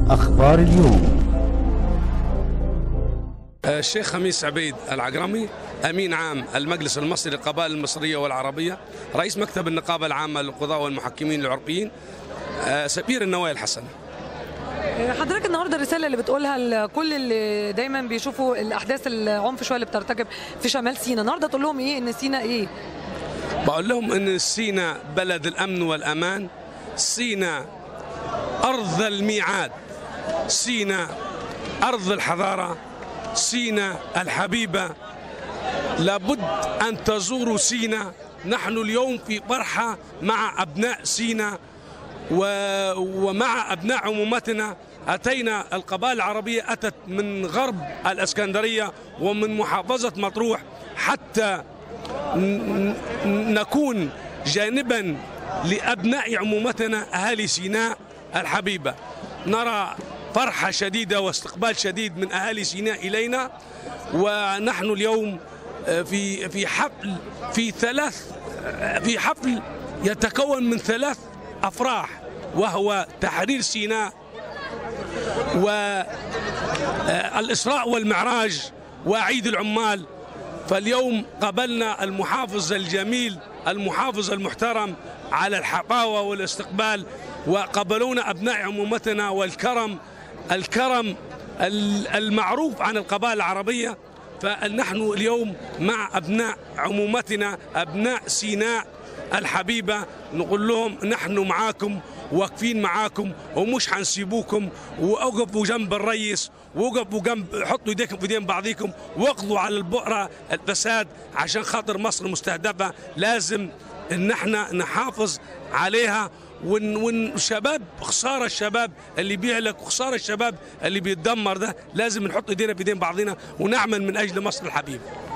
أخبار اليوم الشيخ خميس عبيد العقرمي امين عام المجلس المصري للقبائل المصريه والعربيه رئيس مكتب النقابه العامه للقضاء والمحكمين العربيين آه، سفير النوايا الحسنه حضرتك النهارده الرساله اللي بتقولها لكل اللي دايما بيشوفوا الاحداث العنف شويه اللي بترتكب في شمال سيناء النهارده تقول لهم ايه ان سيناء ايه بقول لهم ان سينا بلد الامن والامان سينا ارض الميعاد سينا ارض الحضاره سينا الحبيبه لابد ان تزوروا سينا نحن اليوم في فرحه مع ابناء سينا و... ومع ابناء عمومتنا اتينا القبائل العربيه اتت من غرب الاسكندريه ومن محافظه مطروح حتى ن- ن- نكون جانبا لابناء عمومتنا اهالي سيناء الحبيبه نرى فرحه شديده واستقبال شديد من اهالي سيناء الينا ونحن اليوم آه، في في حفل في ثلاث آه، في حفل يتكون من ثلاث افراح وهو تحرير سيناء والإسراء والمعراج وعيد العمال فاليوم قبلنا المحافظ الجميل المحافظ المحترم على الحفاوة والاستقبال وقبلونا أبناء عمومتنا والكرم الكرم ال- المعروف عن القبائل العربية فنحن اليوم مع أبناء عمومتنا أبناء سيناء الحبيبة نقول لهم نحن معاكم واقفين معاكم ومش حنسيبوكم ووقفوا جنب الرئيس ووقفوا جنب حطوا ايديكم في ايدين بعضيكم واقضوا على البؤره الفساد عشان خاطر مصر مستهدفه لازم ان احنا نحافظ عليها ون ون شباب خساره الشباب اللي بيهلك وخساره الشباب اللي بيتدمر ده لازم نحط ايدينا في ايدين بعضنا ونعمل من اجل مصر الحبيبه